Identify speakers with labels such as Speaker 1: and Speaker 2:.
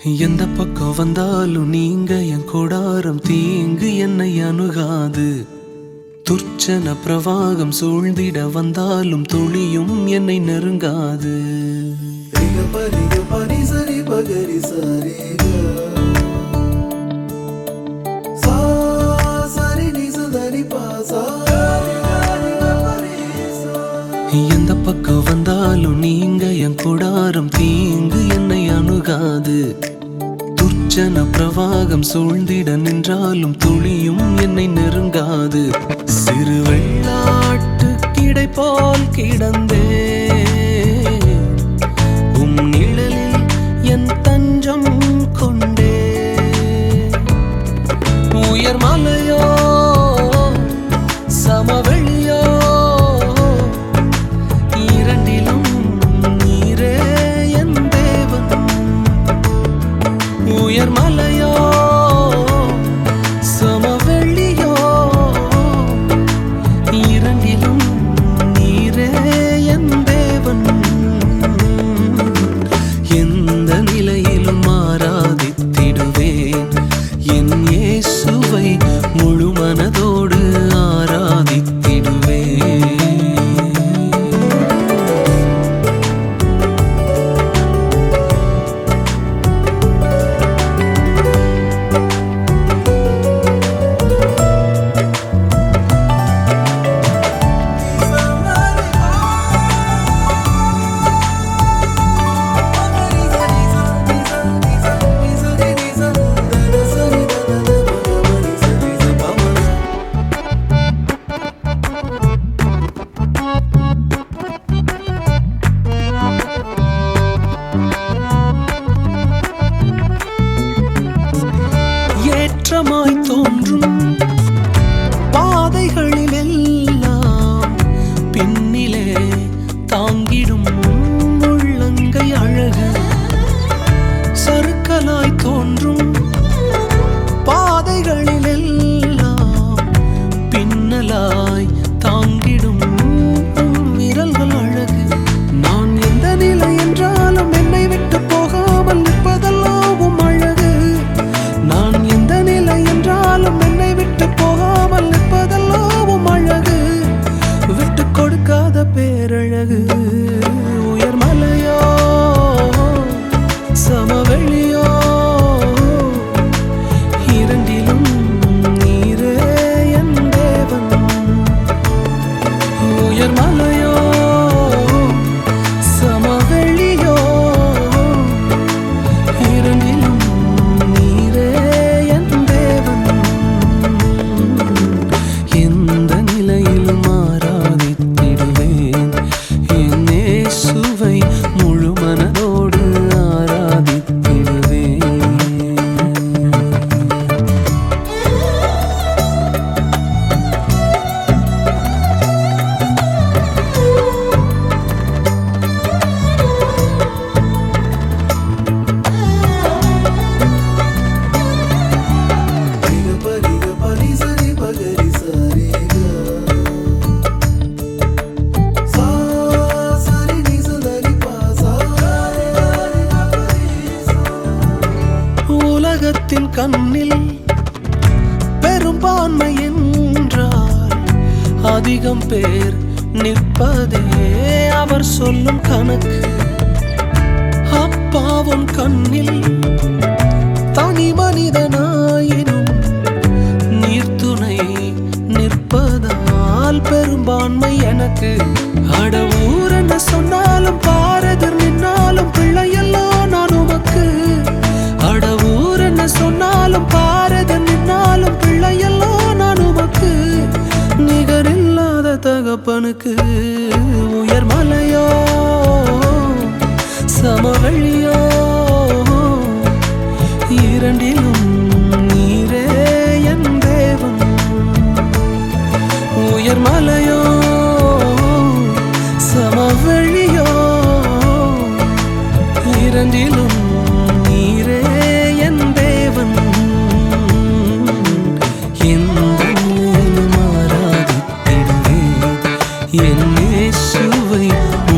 Speaker 1: எந்த பக்கம் வந்தாலும் நீங்க என் கூடாரம் தீங்கு என்னை அணுகாது துர்ச்சன பிரவாகம் சூழ்ந்திட வந்தாலும் துளியும் என்னை நெருங்காது
Speaker 2: ரிக பரிக பனி சரி பகரி சரி க. சா சரி நி ச த நி பா சா ரி க ரி க பரி சா.
Speaker 1: எந்த பக்கம் வந்தாலும் நீங்க என் கூடாரம் தீங்கு என்னை அணுகாது துர்ச்சன பிரவாகம் சூழ்ந்திட நின்றாலும் துளியும் என்னை நெருங்காது சிறு வெள்ளாட்டு கிடை போல் கிடந்தே உம் நிழலில் என் தஞ்சம் கொண்டே உயர் மலையோ சமவெளியோ இரண்டிலும் நீரே என் தேவன் உயர் மலையோ சமவெளியோ இரண்டிலும் நீரே என் தேவன் எந்த நிலையிலும் ஆராதித்திடுவேன் என் இயேசுவை முழு மனதோடு ஆராதித்திடுவேன்
Speaker 2: நி ச ம ரி பா. பகரி சரி ச நி ச நி ச நி ச ரி நி ச த த ச ரி த த த ப க ம ரி ச ரி ச ப ம ர.
Speaker 1: ஏற்றமாய் தோன்றும் பாதைகளில் எல்லாம் பின்னிலே தாங்கிடும் உள்ளங்கை அழகு சறுக்கலாய் தோன்றும் பாதைகளில் எல்லாம் பின்னலாய் தாங்கிடும் உம் விரல்கள் அழகு நான் எந்த நிலை என்றாலும் என்னை விட்டு போகாமல் நிற்பதெல்லாம் உம் அழகு நான் எந்த நிலை என்றாலும் என்னை விட்டு போகாமல் நிற்பதெல்லாம் உம் அழகு விட்டு கொடுக்காத பேரழகு உயர் மலையோ சமவெளியோ இரண்டிலும் நீரே என் தேவன் உயர் மலையோ சமவெளியோ இரண்டிலும் நீரே என் தேவன் எந்த நிலையிலும் ஆராதித்திடுவேன் என் இயேசுவை முழு மனதோடு ஆராதித்திடுவேன்
Speaker 2: ரிக பரிக பனி சரி பகரி சரி க. சா சரி நி ச த நி பா சா ரி க ரி க பரி சா.
Speaker 1: உலகத்தின் கண்ணில் பெரும்பான்மை என்றால் அதிகம் பேர் நிற்பதே அவர் சொல்லும் கணக்கு அப்பாவும் கண்ணில் தனி மனிதனாயினும் நீர்த்துணை நிற்பதால் பெரும்பான்மை எனக்கு அடவூர் என்ன சொன்னாலும் பாரதர் நின்னாலும் பிள்ளையெல்லாம் நான் உமக்கு அடவூர் என்ன சொன்னாலும் பாரதர் நின்னாலும் பிள்ளையெல்லாம் நான் உமக்கு நிகரில்லாத தகப்பனுக்கு உயர் மலையோ சமவெளியோ இரண்டிலும் நீரே என் தேவன் உயர் மலையோ சமவெளியோ இரண்டிலும் நீரே என் தேவன் எந்த நிலையிலும் ஆராதித்திடுவேன் என் இயேசுவை